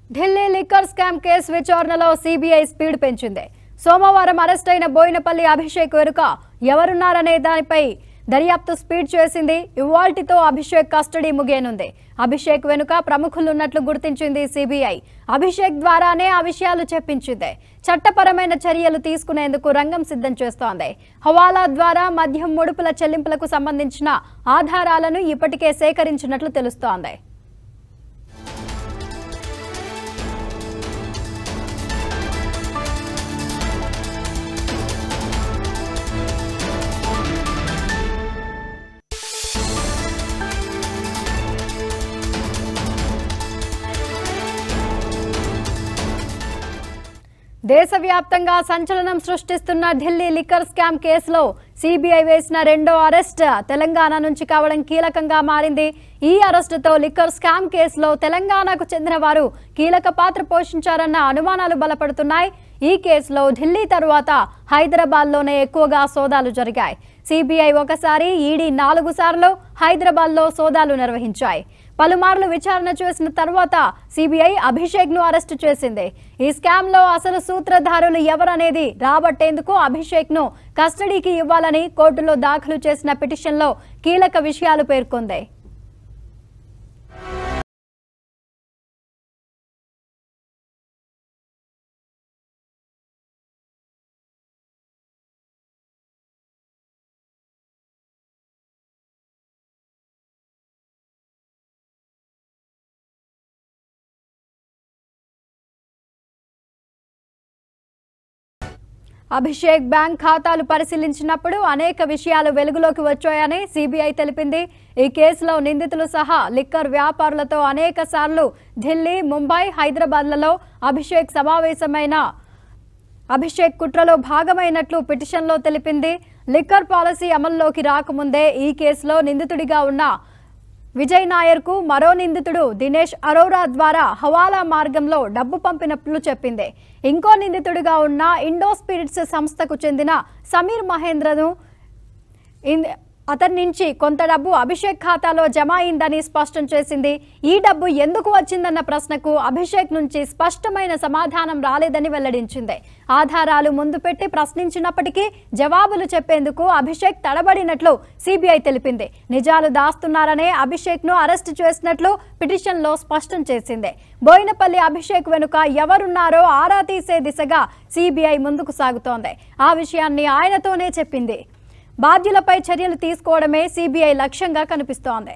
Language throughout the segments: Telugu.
ఢిల్లీ లిక్కర్ స్కామ్ కేసు విచారణలో సిబిఐ స్పీడ్ పెంచింది సోమవారం అరెస్ట్ అయిన బోయినపల్లి అభిషేక్ వెనుక ఎవరున్నారనే దానిపై దర్యాప్తు స్పీడ్ చేసింది ఇవాల్టితో అభిషేక్ కస్టడీ ముగియనుంది అభిషేక్ వెనుక ప్రముఖులున్నట్లు గుర్తించింది సిబిఐ అభిషేక్ ద్వారానే ఆ విషయాలు చెప్పించింది చట్టపరమైన చర్యలు తీసుకునేందుకు రంగం సిద్ధం చేస్తోంది హవాలా ద్వారా మద్యం ముడుపుల చెల్లింపులకు సంబంధించిన ఆధారాలను ఇప్పటికే సేకరించినట్లు తెలుస్తోంది దేశవ్యాప్తంగా సంచలనం సృష్టిస్తున్న ఢిల్లీ లిక్కర్ స్కామ్ కేసులో సిబిఐ వేసిన రెండో అరెస్ట్ తెలంగాణ నుంచి కావడం కీలకంగా మారింది ఈ అరెస్టుతో లిక్కర్ స్కామ్ కేసులో తెలంగాణకు చెందిన వారు కీలక పాత్ర పోషించారన్న అనుమానాలు బలపడుతున్నాయి ఈ కేసులో ఢిల్లీ తరువాత హైదరాబాద్లోనే ఎక్కువగా సోదాలు జరిగాయి సిబిఐ ఒకసారి ఈడీ నాలుగు సార్లు హైదరాబాద్లో సోదాలు నిర్వహించాయి పలుమార్లు విచారణ చేసిన తర్వాత సిబిఐ అభిషేక్ ను అరెస్టు చేసింది ఈ స్కామ్ లో అసలు సూత్రధారులు ఎవరనేది రాబట్టేందుకు అభిషేక్ ను కస్టడీకి ఇవ్వాలని కోర్టులో దాఖలు చేసిన పిటిషన్లో కీలక విషయాలు పేర్కొంది అభిషేక్ బ్యాంక్ ఖాతాలు పరిశీలించినప్పుడు అనేక విషయాలు వెలుగులోకి వచ్చాయని సిబిఐ తెలిపింది ఈ కేసులో నిందితులు సహా లిక్కర్ వ్యాపారులతో అనేక సార్లు ఢిల్లీ ముంబై హైదరాబాద్లలో అభిషేక్ సమావేశమైన అభిషేక్ కుట్రలో భాగమైనట్లు పిటిషన్లో తెలిపింది లిక్కర్ పాలసీ అమల్లోకి రాకముందే ఈ కేసులో నిందితుడిగా ఉన్న విజయ్ నాయర్కు మరో నిందితుడు దినేష్ అరోరా ద్వారా హవాలా మార్గంలో డబ్బు పంపినట్లు చెప్పింది ఇంకో నిందితుడిగా ఉన్న ఇండో స్పిరిట్స్ సంస్థకు చెందిన సమీర్ మహేంద్రను ఇన్- అతని నుంచి కొంత డబ్బు అభిషేక్ ఖాతాలో జమ అయిందని స్పష్టం చేసింది ఈ డబ్బు ఎందుకు వచ్చిందన్న ప్రశ్నకు అభిషేక్ నుంచి స్పష్టమైన సమాధానం రాలేదని వెల్లడించింది ఆధారాలు ముందు పెట్టి ప్రశ్నించినప్పటికీ జవాబులు చెప్పేందుకు అభిషేక్ తడబడినట్లు సిబిఐ తెలిపింది నిజాలు దాస్తున్నారనే అభిషేక్ ను అరెస్టు చేసినట్లు పిటిషన్లో స్పష్టం చేసింది బోయినపల్లి అభిషేక్ వెనుక ఎవరున్నారో ఆరా తీసే దిశగా సిబిఐ ముందుకు సాగుతోంది ఆ విషయాన్ని ఆయనతోనే చెప్పింది బాధ్యులపై చర్యలు తీసుకోవడమే సిబిఐ లక్ష్యంగా కనిపిస్తోంది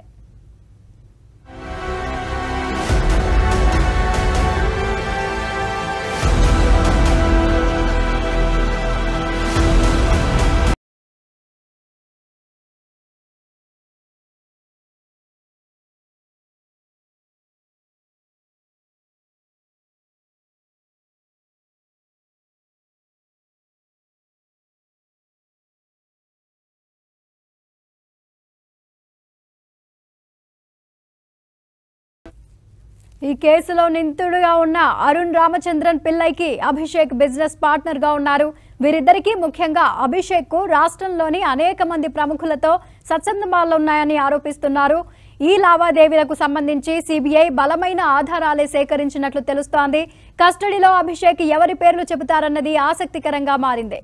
ఈ కేసులో నిందితుడుగా ఉన్న అరుణ్ రామచంద్రన్ పిల్లైకి అభిషేక్ బిజినెస్ పార్ట్నర్ గా ఉన్నారు వీరిద్దరికీ ముఖ్యంగా అభిషేక్ కు రాష్ట్రంలోని అనేక మంది ప్రముఖులతో సత్సంబంధాలు ఉన్నాయని ఆరోపిస్తున్నారు ఈ లావాదేవీలకు సంబంధించి సిబిఐ బలమైన ఆధారాలే సేకరించినట్లు తెలుస్తోంది కస్టడీలో అభిషేక్ ఎవరి పేర్లు చెబుతారన్నది ఆసక్తికరంగా మారింది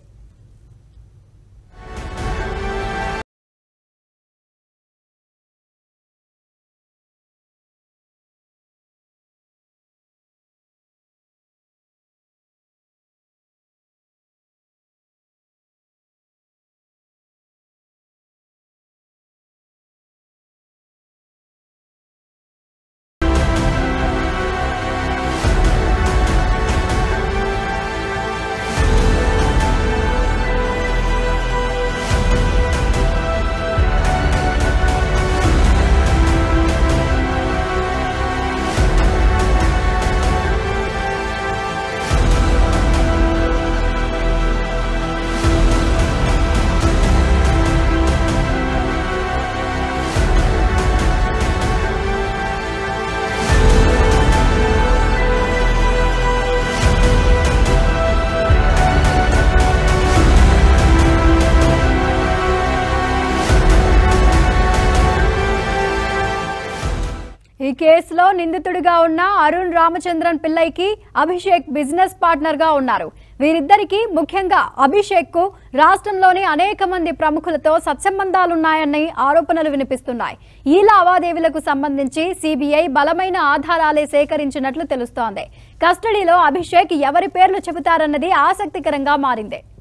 ఈ కేసులో నిందితుడిగా ఉన్న అరుణ్ రామచంద్రన్ పిల్లైకి అభిషేక్ బిజినెస్ పార్ట్నర్ గా ఉన్నారు వీరిద్దరికీ ముఖ్యంగా అభిషేక్ కు రాష్ట్రంలోని అనేక మంది ప్రముఖులతో సత్సంబంధాలున్నాయని ఆరోపణలు వినిపిస్తున్నాయి ఈ లావాదేవీలకు సంబంధించి సిబిఐ బలమైన ఆధారాలే సేకరించినట్లు తెలుస్తోంది కస్టడీలో అభిషేక్ ఎవరి పేర్లు చెబుతారన్నది ఆసక్తికరంగా మారింది